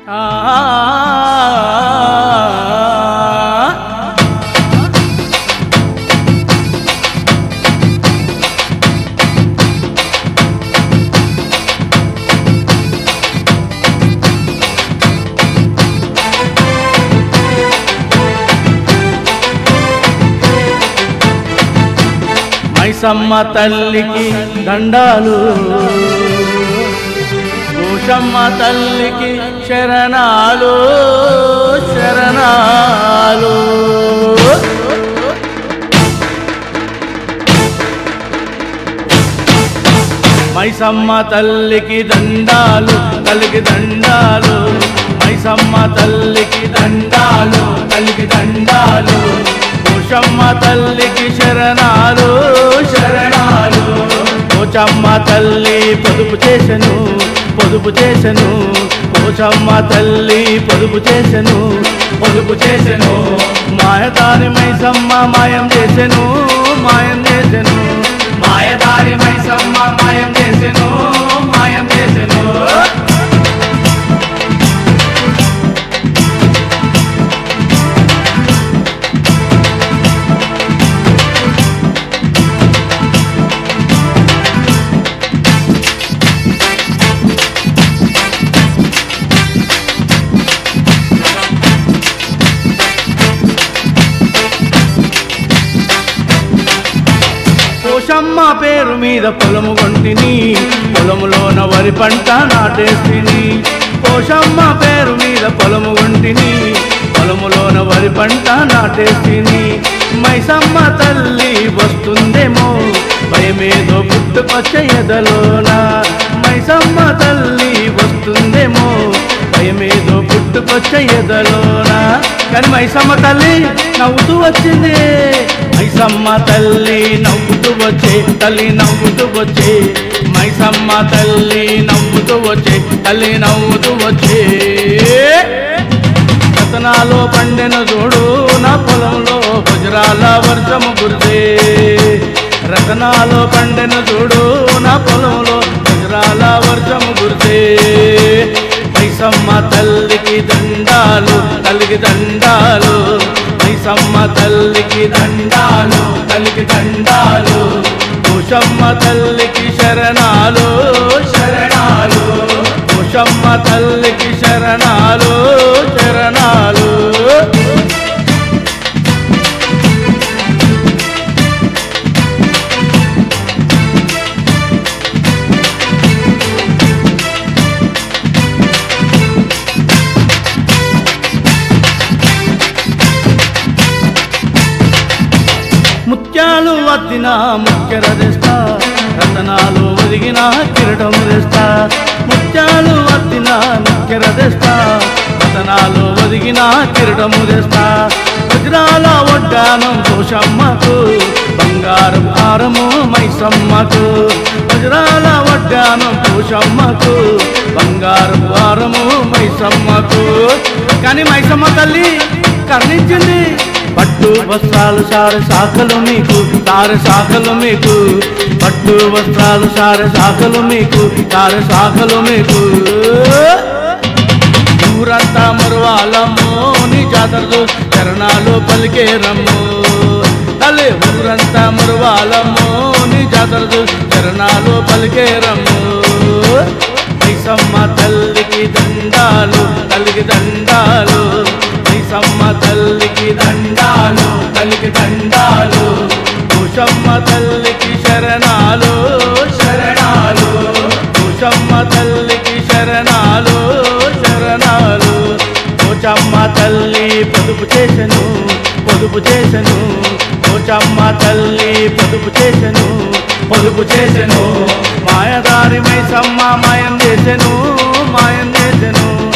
మైసమ్మ తల్లికి దండాలు భూషమ్మ తల్లికి శరణాలు శరణాలు మైసమ్మ తల్లికి దండాలు తల్లికి దండాలు మైసమ్మ తల్లికి దండాలు తల్లికి దండాలు భూషమ్మ తల్లికి శరణాలు శరణాలు పోచమ్మ తల్లి పొదుపు చేసెను పొదుపు చేసెను పోచమ్మ తల్లి పొదుపు చేసెను పొదుపు చేసెను మాయదారి మైసమ్మ మాయం చేసెను మాయం చేసెను మాయదారి మైసమ్మ మాయం చేసెను మాయం చేసెను పోషమ్మ పేరు మీద పొలము కొంటిని పొలములోన వరి పంట నాటేస్తిని పోషమ్మ పేరు మీద పొలము కొంటిని పొలములోన వరి పంట నాటేస్తిని మైసమ్మ తల్లి వస్తుందేమో భయమేదో పుట్టుకొచ్చే ఎదలోన మైసమ్మ తల్లి వస్తుందేమో భయమేదో పుట్టుకొచ్చే ఎదలోన కానీ మైసమ్మ తల్లి నవ్వుతూ వచ్చింది మైసమ్మ తల్లి నవ్వుతూ వచ్చే తల్లి నవ్వుతూ వచ్చే మైసమ్మ తల్లి నవ్వుతూ వచ్చే తల్లి నవ్వుతూ వచ్చే రతనాలో పండెను చూడు నా పొలంలో వజ్రాల వర్షము కురిసే రతనాలో పండెను చూడు నా పొలంలో వజ్రాల వర్షము కురిసే మైసమ్మ తల్లికి దండాలు తల్లికి దండాలు మైసమ్మ తల్లికి దండాలు తల్లికి దండాలు కుషమ్మ తల్లికి శరణాలు శరణాలు కుషమ్మ తల్లికి శరణాలు శరణాలు ముత్యాలు వద్దిన ముఖ్యర తెస్తా రతనాలు ఒదిగిన కిరటము తెస్తా ముత్యాలు వద్దిన ముఖ్యర తెస్తా రతనాలు ఒదిగిన కిరటము తెస్తా వజ్రాల వడ్డానం పోషమ్మకు బంగారు హారము మైసమ్మకు వజ్రాల వడ్డానం పోషమ్మకు బంగారు హారము మైసమ్మకు కానీ మైసమ్మ తల్లి కర్ణించింది పట్టు వస్త్రాలు సార శాఖలు మీకు తార శాఖలు మీకు పట్టు వస్త్రాలు సార శాఖలు మీకు తార శాఖలు మీకు ఊరంతా మరువాలమ్మో నీ జాతరలు చరణాలు పలికే రమ్ము తల్లి ఊరంతా మరువాలమ్మో నీ జాతరలు చరణాలు పలికే రమ్ము మైసమ్మ తల్లికి దండాలు తల్లికి దండాలు మైసమ్మ తల్లికి దండాలు తల్లికి దండాలు కుషమ్మ తల్లికి శరణాలు శరణాలు కుషమ్మ తల్లికి శరణాలు శరణాలు పోచమ్మ తల్లి పొదుపు చేసెను పొదుపు చేసెను పోచమ్మ తల్లి పొదుపు చేసెను పొదుపు చేసెను మాయదారి మైసమ్మ మాయం చేసెను మాయం చేసెను